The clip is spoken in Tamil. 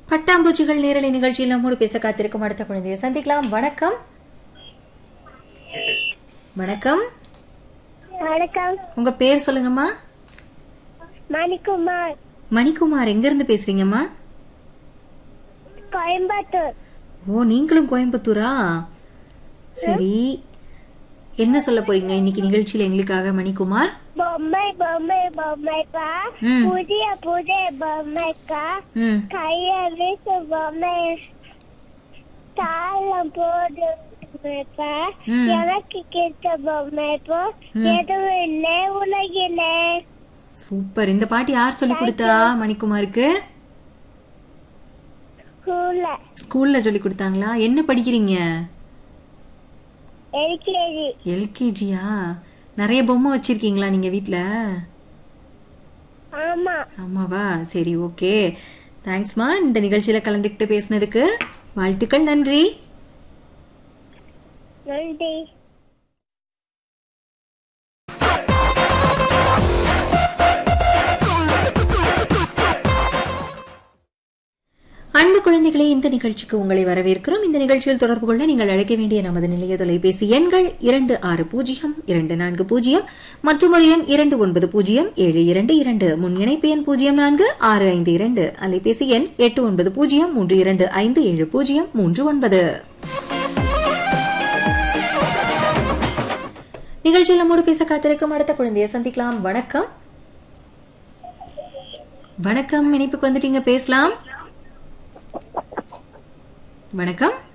பட்டாம்பூச்சிகள் நேரலை நிகழ்ச்சியில் நம்மோடு பேச காத்திருக்கும் அடுத்த குழந்தையை சந்திக்கலாம் வணக்கம் வணக்கம் வணக்கம் உங்க பேர் சொல்லுங்கம்மா மணிக்குமார் மணிக்குமார் எங்க இருந்து பேசுறீங்கம்மா கோயம்புத்தூர் ஓ நீங்களும் கோயம்புத்தூரா சரி என்ன சொல்ல போறீங்க இன்னைக்கு நிகழ்ச்சியில எங்களுக்காக மணிக்குமார் பொம்மை பொம்மை பொம்மைக்கா ம். புதிய புதிய பொம்மைக்கா ம் கைய வீசு பொம்மை தாளம் போடு பொம்மைக்கா ம். எனக்கு கிட்ட பொம்மை போ ம். எதுவும் இல்லை உலகிலே சூப்பர் இந்த பாட்டு யார் சொல்லி கொடுத்தா மணிக்குமாருக்கு ஸ்கூல்ல ஸ்கூல்ல சொல்லி கொடுத்தாங்களா என்ன படிக்கிறீங்க எல்கேஜி எல்கேஜியா நிறைய பொம்மை வச்சிருக்கீங்களா நீங்க வீட்ல ஆமா ஆமாவா சரி ஓகே தேங்க்ஸ்மா இந்த நிகழ்ச்சியில கலந்துக்கிட்டு பேசினதுக்கு வாழ்த்துக்கள் நன்றி நன்றி அன்பு குழந்தைகளே இந்த நிகழ்ச்சிக்கு உங்களை வரவேற்கிறோம் இந்த நிகழ்ச்சியில் தொடர்பு கொள்ள நீங்கள் அழைக்க வேண்டிய நமது நிலைய தொலைபேசி எண்கள் இரண்டு ஆறு பூஜ்ஜியம் இரண்டு நான்கு பூஜ்ஜியம் மற்றும் ஒரு எண் இரண்டு ஒன்பது பூஜ்ஜியம் ஏழு இரண்டு இரண்டு முன் இணைப்பு எண் பூஜ்ஜியம் நான்கு ஆறு ஐந்து இரண்டு அலைபேசி எண் எட்டு ஒன்பது பூஜ்ஜியம் மூன்று இரண்டு ஐந்து ஏழு பூஜ்ஜியம் மூன்று ஒன்பது நிகழ்ச்சியில் நம்மோடு பேச காத்திருக்கும் அடுத்த குழந்தையை சந்திக்கலாம் வணக்கம் வணக்கம் இணைப்புக்கு வந்துட்டீங்க பேசலாம் வணக்கம்